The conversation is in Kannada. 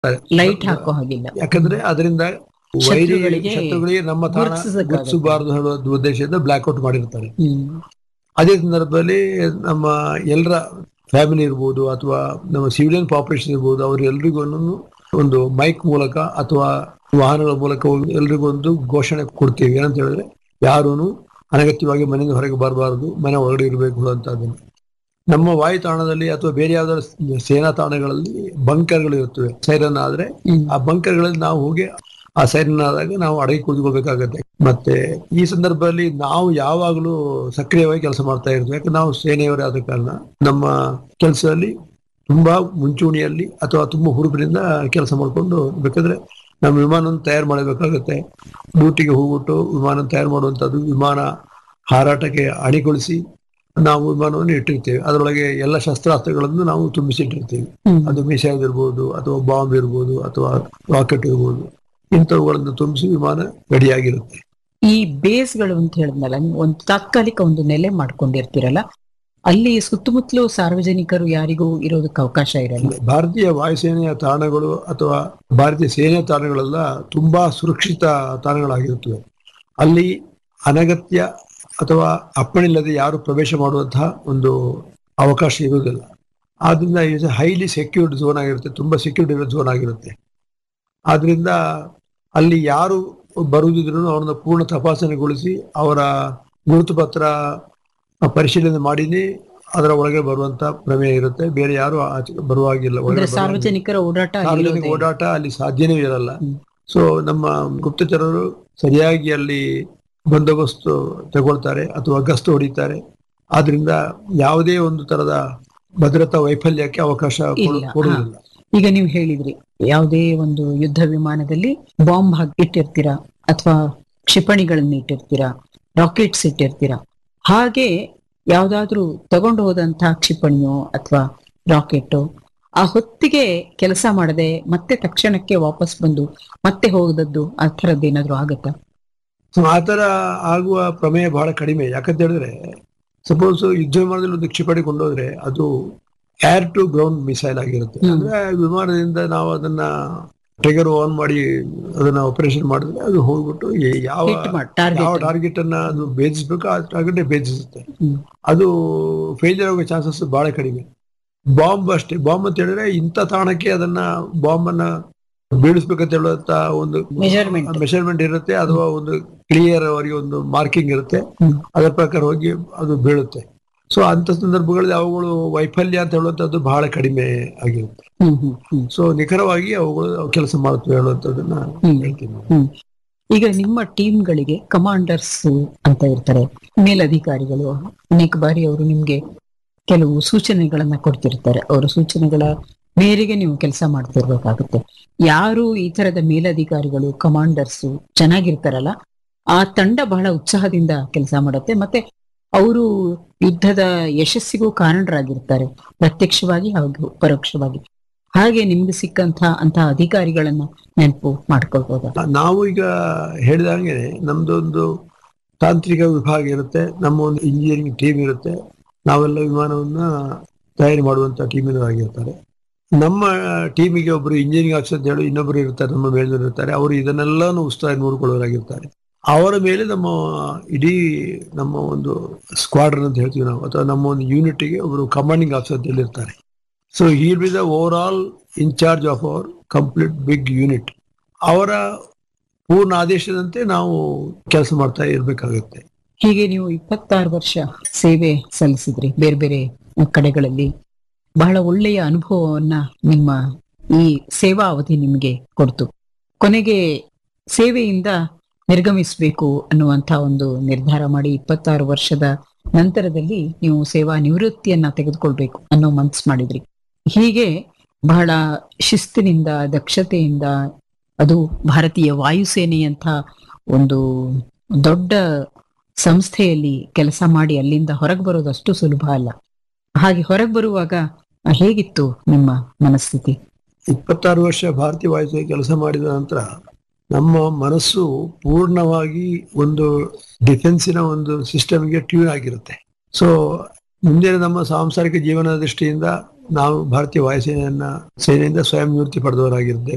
ಲೈಟ್ ಹಾಕೋ ಹಾಗಿಲ್ಲ ಯಾಕಂದ್ರೆ ಅದರಿಂದ ವೈರಿ ಶತ್ರುಗಳಿಗೆ ಶತ್ರುಗಳಿಗೆ ನಮ್ಮ ತಾಣ ಗುರುತಿಸಕ್ಕಾಗತ್ತೆ. ಗುರುತಿಸಬಾರದು ಹೇಳುವ ಉದ್ದೇಶದಿಂದ ಬ್ಲಾಕ್ಔಟ್ ಮಾಡಿರ್ತಾರೆ ಹ್ಮ್ ಅದೇ ಸಂದರ್ಭದಲ್ಲಿ ನಮ್ಮ ಎಲ್ಲರ ಫ್ಯಾಮಿಲಿ ಇರ್ಬೋದು ಅಥವಾ ನಮ್ಮ ಸಿವಿಲಿಯನ್ ಪಾಪ್ಯುಲೇಷನ್ ಇರ್ಬೋದು ಅವರೆಲ್ಲರಿಗೂ ಒಂದು ಮೈಕ್ ಮೂಲಕ ಅಥವಾ ವಾಹನಗಳ ಮೂಲಕ ಎಲ್ರಿಗೂ ಒಂದು ಘೋಷಣೆ ಕೊಡ್ತೀವಿ ಏನಂತ ಹೇಳಿದ್ರೆ ಯಾರೂ ಅನಗತ್ಯವಾಗಿ ಮನೆಯಿಂದ ಹೊರಗೆ ಬರಬಾರದು ಮನೆ ಒಳಗಡೆ ಇರಬೇಕು ಅಂತದನ್ನು ನಮ್ಮ ವಾಯು ತಾಣದಲ್ಲಿ ಅಥವಾ ಬೇರೆ ಯಾವ್ದಾದ್ರು ಸೇನಾ ತಾಣಗಳಲ್ಲಿ ಬಂಕರ್ಗಳು ಇರ್ತವೆ ಸೈರನ್ ಆದ್ರೆ ಹ್ಮ್. ಆ ಬಂಕರ್ಗಳಲ್ಲಿ ನಾವು ಹೋಗಿ ಆ ಸೈರನ್ ಆದಾಗ ನಾವು ಅಡಗಿ ಕುಳಿತುಕೋಬೇಕಾಗತ್ತೆ ಮತ್ತೆ ಈ ಸಂದರ್ಭದಲ್ಲಿ ನಾವು ಯಾವಾಗಲೂ ಸಕ್ರಿಯವಾಗಿ ಕೆಲಸ ಮಾಡ್ತಾ ಇರ್ತೀವಿ ಯಾಕಂದ್ರೆ ನಾವು ಸೇನೆಯವರೇ ಆದ ಕಾರಣ ನಮ್ಮ ಕೆಲಸದಲ್ಲಿ ತುಂಬಾ ಮುಂಚೂಣಿಯಲ್ಲಿ ಅಥವಾ ತುಂಬಾ ಹುರುಪಿನಿಂದ ಕೆಲಸ ಮಾಡಿಕೊಂಡು ಬೇಕಾದ್ರೆ ನಮ್ಮ ವಿಮಾನವನ್ನು ತಯಾರು ಮಾಡಬೇಕಾಗತ್ತೆ ಡ್ಯೂಟಿಗೆ ಹೋಗ್ಬಿಟ್ಟು ವಿಮಾನ ತಯಾರು ಮಾಡುವಂಥದ್ದು ವಿಮಾನ ಹಾರಾಟಕ್ಕೆ ಅಣಿಗೊಳಿಸಿ ನಾವು ವಿಮಾನವನ್ನು ಇಟ್ಟಿರ್ತೇವೆ ಅದರೊಳಗೆ ಎಲ್ಲ ಶಸ್ತ್ರಾಸ್ತ್ರಗಳನ್ನು ನಾವು ತುಂಬಿಸಿಟ್ಟಿರ್ತೀವಿ ಹ್ಮ್. ಅದು ಮಿಸೈಲ್ ಇರ್ಬೋದು ಅಥವಾ ಬಾಂಬ್ ಇರ್ಬೋದು ಅಥವಾ ರಾಕೆಟ್ ಇರ್ಬೋದು ಇಂಥವುಗಳನ್ನು ತುಂಬಿಸಿ ವಿಮಾನ ರೆಡಿಯಾಗಿರುತ್ತೆ ಈ ಬೇಸ್ಗಳು ಅಂತ ಹೇಳಿದ್ನಲ್ಲ ನೀವು ಒಂದು ತಾತ್ಕಾಲಿಕ ಒಂದು ನೆಲೆ ಮಾಡ್ಕೊಂಡಿರ್ತೀರಲ್ಲ ಅಲ್ಲಿ ಸುತ್ತಮುತ್ತಲು ಸಾರ್ವಜನಿಕರು ಯಾರಿಗೂ ಇರೋದಕ್ಕೆ ಅವಕಾಶ ಇರಲ್ಲ ಭಾರತೀಯ ವಾಯುಸೇನೆಯ ತಾಣಗಳು ಅಥವಾ ಭಾರತೀಯ ಸೇನೆಯ ತಾಣಗಳೆಲ್ಲ ತುಂಬಾ ಸುರಕ್ಷಿತ ತಾಣಗಳಾಗಿರುತ್ತವೆ ಅಲ್ಲಿ ಅನಗತ್ಯ ಅಥವಾ ಅಪ್ಪಣಿಲ್ಲದೆ ಯಾರು ಪ್ರವೇಶ ಮಾಡುವಂತಹ ಒಂದು ಅವಕಾಶ ಇರುವುದಿಲ್ಲ ಆದ್ರಿಂದ ಇದು ಹೈಲಿ ಸೆಕ್ಯೂರ್ಡ್ ಝೋನ್ ಆಗಿರುತ್ತೆ ತುಂಬಾ ಸೆಕ್ಯೂರ್ಡ್ ಇರೋ ಝೋನ್ ಆಗಿರುತ್ತೆ ಆದ್ರಿಂದ ಅಲ್ಲಿ ಯಾರು ಬರುವುದಿದ್ರು ಅವ್ರನ್ನ ಪೂರ್ಣ ತಪಾಸಣೆಗೊಳಿಸಿ ಅವರ ಗುರುತು ಪತ್ರ ಪರಿಶೀಲನೆ ಮಾಡಿನೇ ಅದರ ಒಳಗೆ ಬರುವಂತ ಪ್ರಮೇಯ ಇರುತ್ತೆ ಬೇರೆ ಯಾರು ಆಚೆ ಬರುವಾಗಿಲ್ಲ ಅಂದ್ರೆ ಒಳಗಡೆ ಬರುವಾಗಿಲ್ಲ. ಸಾರ್ವಜನಿಕರ ಓಡಾಟ ಅಲ್ಲಿ ಸಾರ್ವಜನಿಕ ಇರೋದೇ ಇಲ್ಲ. ಓಡಾಟ ಅಲ್ಲಿ ಸಾಧ್ಯನೇ ಇರಲ್ಲ ಹ್ಮ್. ಸೊ ನಮ್ಮ ಗುಪ್ತಚರರು ಸರಿಯಾಗಿ ಅಲ್ಲಿ ಬಂದೋಬಸ್ತು ತಗೊಳ್ತಾರೆ ಅಥವಾ ಗಸ್ತು ಹೊಡಿತಾರೆ ಆದ್ರಿಂದ ಯಾವುದೇ ಒಂದು ತರದ ಭದ್ರತಾ ವೈಫಲ್ಯಕ್ಕೆ ಅವಕಾಶ ಕೊಡು- ಇಲ್ಲ, ಹಾ. ಕೊಡುವುದಿಲ್ಲ ಈಗ ನೀವು ಹೇಳಿದ್ರಿ ಯಾವುದೇ ಒಂದು ಯುದ್ಧ ವಿಮಾನದಲ್ಲಿ ಬಾಂಬ್ ಹಾಕಿ ಇಟ್ಟಿರ್ತೀರಾ ಅಥವಾ ಕ್ಷಿಪಣಿಗಳನ್ನ ಇಟ್ಟಿರ್ತೀರಾ ರಾಕೆಟ್ಸ್ ಇಟ್ಟಿರ್ತೀರಾ ಹಾಗೆ ಯಾವ್ದಾದ್ರೂ ತಗೊಂಡು ಹೋದಂತಹ ಕ್ಷಿಪಣಿಯೋ ಅಥವಾ ರಾಕೆಟೋ ಆ ಹೊತ್ತಿಗೆ ಕೆಲಸ ಮಾಡದೆ ಮತ್ತೆ ತಕ್ಷಣಕ್ಕೆ ವಾಪಸ್ ಬಂದು ಮತ್ತೆ ಹೋಗದದ್ದು ಆ ಥರದ್ದು ಏನಾದ್ರು ಆಗತ್ತಾ ಸೊ ಆ ತರ ಆಗುವ ಪ್ರಮೇಯ ಬಹಳ ಕಡಿಮೆ ಯಾಕಂತ ಹೇಳಿದ್ರೆ ಸಪೋಸ್ ಯುದ್ಧ ವಿಮಾನದಲ್ಲಿ ಒಂದು ಕ್ಷಿಪಣಿ ಕೊಂಡೋದ್ರೆ ಅದು ಏರ್ ಟು ಗ್ರೌಂಡ್ ಮಿಸೈಲ್ ಆಗಿರುತ್ತೆ ಹ್ಮ್. ಅಂದ್ರೆ ವಿಮಾನದಿಂದ ನಾವು ಅದನ್ನ ಟ್ರಿಗರ್ ಆನ್ ಮಾಡಿ ಅದನ್ನ ಆಪರೇಷನ್ ಮಾಡಿದ್ರೆ ಅದು ಹೋಗ್ಬಿಟ್ಟು ಈ ಯಾವ ಹಿಟ್ ಮಾಡಿ ಯಾವ ಟಾರ್ಗೆಟ್ ಟಾರ್ಗೆಟ್ ಅನ್ನ ಅದು ಭೇದಿಸ್ಬೇಕು ಆ ಟಾರ್ಗೆಟ್ ಭೇದಿಸುತ್ತೆ ಹ್ಮ್. ಅದು ಫೇಲ್ಯೂರ್ ಆಗೋ ಚಾನ್ಸಸ್ ಬಹಳ ಕಡಿಮೆ ಬಾಂಬ್ ಅಷ್ಟೇ ಬಾಂಬ್ ಅಂತ ಹೇಳಿದ್ರೆ ಇಂಥ ತಾಣಕ್ಕೆ ಅದನ್ನ ಬಾಂಬ್ ಅನ್ನ ಬೀಳಿಸ್ಬೇಕಂತ ಹೇಳುವಂತ ಒಂದು ಮೆಜರ್ಮೆಂಟ್ ಮೆಷರ್ಮೆಂಟ್ ಇರುತ್ತೆ ಅಥವಾ ಒಂದು ಕ್ಲಿಯರ್ ಅವರಿಗೆ ಒಂದು ಮಾರ್ಕಿಂಗ್ ಇರುತ್ತೆ ಹ್ಮ್. ಅದರ ಪ್ರಕಾರ ಹೋಗಿ ಅದು ಬೀಳುತ್ತೆ ಸೊ ಅಂತ ಸಂದರ್ಭಗಳಲ್ಲಿ ಅವುಗಳು ವೈಫಲ್ಯ ಅಂತ ಹೇಳುವಂಥದ್ದು ಬಹಳ ಕಡಿಮೆ ಆಗಿರುತ್ತೆ ಹ್ಮ್ ಹ್ಮ್ ಹ್ಮ್ ಸೊ ನಿಖರವಾಗಿ ಅವುಗಳು ಕೆಲಸ ಮಾಡುತ್ತವೆ ಹೇಳುವಂಥದ್ದನ್ನ ಹ್ಮ್. ಹೇಳ್ತೀನಿ ನಾನು. ಹ್ಮ್ ಈಗ ನಿಮ್ಮ ಟೀಮ್ಗಳಿಗೆ ಕಮಾಂಡರ್ಸ್ ಅಂತ ಇರ್ತಾರೆ ಮೇಲಧಿಕಾರಿಗಳು ಅನೇಕ ಬಾರಿ ಅವರು ನಿಮ್ಗೆ ಕೆಲವು ಸೂಚನೆಗಳನ್ನ ಕೊಡ್ತಿರ್ತಾರೆ ಅವರ ಸೂಚನೆಗಳ ಮೇರೆಗೆ ನೀವು ಕೆಲಸ ಮಾಡ್ತಿರ್ಬೇಕಾಗುತ್ತೆ ಯಾರು ಈ ತರದ ಮೇಲಧಿಕಾರಿಗಳು ಕಮಾಂಡರ್ಸ್ ಚೆನ್ನಾಗಿರ್ತಾರಲ್ಲ ಆ ತಂಡ ಬಹಳ ಉತ್ಸಾಹದಿಂದ ಕೆಲಸ ಮಾಡುತ್ತೆ ಮತ್ತೆ ಅವರು ಯುದ್ಧದ ಯಶಸ್ಸಿಗೂ ಕಾರಣರಾಗಿರ್ತಾರೆ ಪ್ರತ್ಯಕ್ಷವಾಗಿ ಹಾಗೂ ಪರೋಕ್ಷವಾಗಿ ಹಾಗೆ ನಿಮ್ಗೆ ಸಿಕ್ಕಂತ ಅಂತ ಅಧಿಕಾರಿಗಳನ್ನ ನೆನಪು ಮಾಡ್ಕೊಳ್ಬೋದಾ ನಾವು ಈಗ ಹೇಳಿದಂಗೆ ನಮ್ದೊಂದು ತಾಂತ್ರಿಕ ವಿಭಾಗ ಇರುತ್ತೆ ನಮ್ಮ ಒಂದು ಇಂಜಿನಿಯರಿಂಗ್ ಟೀಮ್ ಇರುತ್ತೆ ನಾವೆಲ್ಲ ವಿಮಾನವನ್ನ ತಯಾರಿ ಮಾಡುವಂತ ಟೀಮಿನವರಾಗಿರ್ತಾರೆ ನಮ್ಮ ಟೀಮಿಗೆ ಒಬ್ಬರು ಇಂಜಿನಿಯರಿಂಗ್ ಆಫೀಸರ್ ಅಂತ ಹೇಳಿ ಇನ್ನೊಬ್ಬರು ಇರ್ತಾರೆ ನಮ್ಮ ಮೇಲಿನವರು ಇರ್ತಾರೆ ಅವರು ಇದನ್ನೆಲ್ಲಾನು ಉಸ್ತುವಾರಿ ನೋಡ್ಕೊಳ್ಳೋರಾಗಿರ್ತಾರೆ ಅವರ ಮೇಲೆ ನಮ್ಮ ಇಡೀ ನಮ್ಮ ಒಂದು ಸ್ಕ್ವಾಡ್ರನ್ ಅಂತ ಹೇಳ್ತೀವಿ ನಾವು ಅಥವಾ ನಮ್ಮ ಒಂದು ಯೂನಿಟ್ಗೆ ಒಬ್ಬರು ಕಮಾಂಡಿಂಗ್ ಆಫೀಸರ್ ಅಂತ ಹೇಳಿ ಇರ್ತಾರೆ so he'll be the overall in-charge of our complete big unit ಅವರ ಪೂರ್ಣ ಆದೇಶದಂತೆ ನಾವು ಕೆಲಸ ಮಾಡ್ತಾ ಇರ್ಬೇಕಾಗುತ್ತೆ ಹೀಗೆ ನೀವು ಇಪ್ಪತ್ತಾರು ವರ್ಷ ಸೇವೆ ಸಲ್ಲಿಸಿದ್ರಿ ಬೇರೆ ಬೇರೆ ಕಡೆಗಳಲ್ಲಿ ಬಹಳ ಒಳ್ಳೆಯ ಅನುಭವವನ್ನ ನಿಮ್ಮ ಈ ಸೇವಾ ಅವಧಿ ನಿಮಗೆ ಕೊಡ್ತು ಕೊನೆಗೆ ಸೇವೆಯಿಂದ ನಿರ್ಗಮಿಸಬೇಕು ಅನ್ನುವಂತ ಒಂದು ನಿರ್ಧಾರ ಮಾಡಿ ಇಪ್ಪತ್ತಾರು ವರ್ಷದ ನಂತರದಲ್ಲಿ ನೀವು ಸೇವಾ ನಿವೃತ್ತಿಯನ್ನ ತೆಗೆದುಕೊಳ್ಬೇಕು ಅನ್ನೋ ಮನ್ಸು ಮಾಡಿದ್ರಿ ಹೀಗೆ ಬಹಳ ಶಿಸ್ತಿನಿಂದ ದಕ್ಷತೆಯಿಂದ ಅದು ಭಾರತೀಯ ವಾಯುಸೇನೆಯಂಥ ಒಂದು ದೊಡ್ಡ ಸಂಸ್ಥೆಯಲ್ಲಿ ಕೆಲಸ ಮಾಡಿ ಅಲ್ಲಿಂದ ಹೊರಗೆ ಬರೋದು ಅಷ್ಟು ಸುಲಭ ಅಲ್ಲ ಹಾಗೆ ಹೊರಗೆ ಬರುವಾಗ ಹೇಗಿತ್ತು ನಿಮ್ಮ ಮನಸ್ಥಿತಿ ಇಪ್ಪತ್ತಾರು ವರ್ಷ ಭಾರತೀಯ ವಾಯುಸೇನೆ ಕೆಲಸ ಮಾಡಿದ ನಂತರ ನಮ್ಮ ಮನಸ್ಸು ಪೂರ್ಣವಾಗಿ ಒಂದು ಡಿಫೆನ್ಸಿನ ಒಂದು ಸಿಸ್ಟಮ್ಗೆ ಟ್ಯೂನ್ ಆಗಿರುತ್ತೆ ಸೊ ಮುಂದಿನ ನಮ್ಮ ಸಾಂಸಾರಿಕ ಜೀವನದ ದೃಷ್ಟಿಯಿಂದ ನಾವು ಭಾರತೀಯ ವಾಯುಸೇನೆಯನ್ನ ಸೇನೆಯಿಂದ ಸ್ವಯಂ ನಿವೃತ್ತಿ ಪಡೆದವರಾಗಿರ್ತೇವೆ